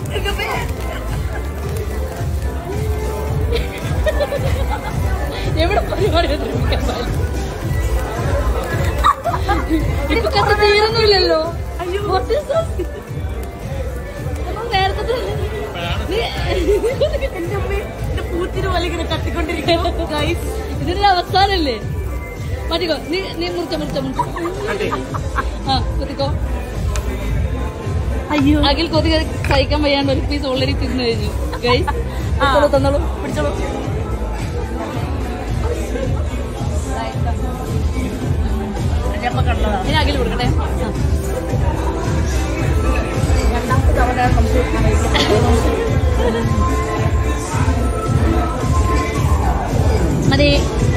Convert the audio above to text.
എവിടെ പരിപാടി അവതരിപ്പിക്കാൻ പാടില്ല. ഇപ്പൊ കത്ത് തീരുന്നില്ലല്ലോ What is this? നമ്മൾ നേരത്തെ തന്നെ- എന്റെ അമ്മേ എന്റെ പൂത്തിരി പോലെ ഇങ്ങനെ കത്തിക്കൊണ്ടിരിക്കുന്നു ഗൈസ് ഇതിന്റെ അവസാനല്ലേ മാറ്റിക്കോ നീ നീ മുറിച്ച മുറിച്ച മുറിച്ച ആ കുത്തിക്കോ അയ്യോ അഖിൽ കൊതി സഹിക്കാൻ വയ്യാണ്ട് ഒരു പീസ് ഓൾറെഡി തിന്നു കഴിഞ്ഞു ഗൈസ് തന്നോളൂ തന്നോളൂ പിടിച്ചോളൂ അപ്പൊ കണ്ടതാ ഇനി അഖിൽ കൊടുക്കട്ടെ ആ. രണ്ടാമത്തെ തവണ നമുക്ക് മതി